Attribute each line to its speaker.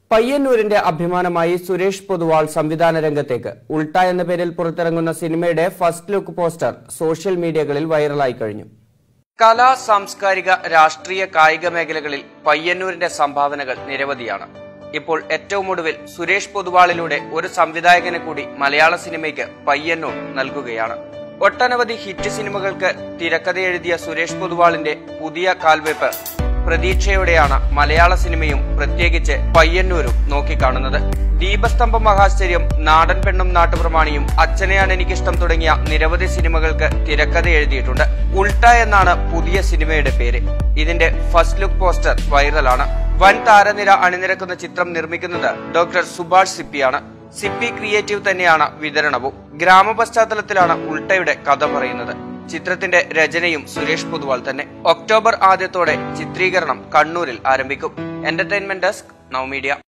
Speaker 1: പയ്യന്നൂരിന്റെ അഭിമാനമായി സുരേഷ് പൊതുവാൾ സംവിധാന രംഗത്തേക്ക് ഉൾട്ട എന്ന പേരിൽ പുറത്തിറങ്ങുന്ന സിനിമയുടെ ഫസ്റ്റ് ലുക്ക് പോസ്റ്റർ സോഷ്യൽ മീഡിയകളിൽ വൈറലായി കഴിഞ്ഞു കലാ സാംസ്കാരിക രാഷ്ട്രീയ കായിക മേഖലകളിൽ പയ്യന്നൂരിന്റെ സംഭാവനകൾ നിരവധിയാണ് ഇപ്പോൾ ഏറ്റവും ഒടുവിൽ സുരേഷ് പൊതുവാളിലൂടെ ഒരു സംവിധായകനെ കൂടി മലയാള സിനിമയ്ക്ക് പയ്യന്നൂർ നൽകുകയാണ് ഒട്ടനവധി ഹിറ്റ് സിനിമകൾക്ക് തിരക്കഥ എഴുതിയ സുരേഷ് പൊതുവാളിന്റെ പുതിയ കാൽവെപ്പ് പ്രതീക്ഷയോടെയാണ് മലയാള സിനിമയും പ്രത്യേകിച്ച് പയ്യന്നൂരും നോക്കിക്കാണുന്നത് ദീപസ്തംഭ മഹാശ്ചര്യം നാടൻ പെണ്ണും നാട്ടുപ്രമാണിയും അച്ഛനെയാണ് എനിക്കിഷ്ടം തുടങ്ങിയ നിരവധി സിനിമകൾക്ക് തിരക്കഥ എഴുതിയിട്ടുണ്ട് ഉൾട്ട എന്നാണ് പുതിയ സിനിമയുടെ പേര് ഇതിന്റെ ഫസ്റ്റ് ലുക്ക് പോസ്റ്റർ വൈറലാണ് വൻ താരനിര അണിനിരക്കുന്ന ചിത്രം നിർമ്മിക്കുന്നത് ഡോക്ടർ സുഭാഷ് സിപ്പിയാണ് സിപ്പി ക്രിയേറ്റീവ് തന്നെയാണ് വിതരണവും ഗ്രാമ പശ്ചാത്തലത്തിലാണ് ഉൾട്ടയുടെ കഥ പറയുന്നത് ചിത്രത്തിന്റെ രചനയും സുരേഷ് പൊതുവാൾ തന്നെ ഒക്ടോബർ ആദ്യത്തോടെ ചിത്രീകരണം കണ്ണൂരിൽ ആരംഭിക്കും എന്റർടൈൻമെന്റ് ഡെസ്ക് നവമീഡിയ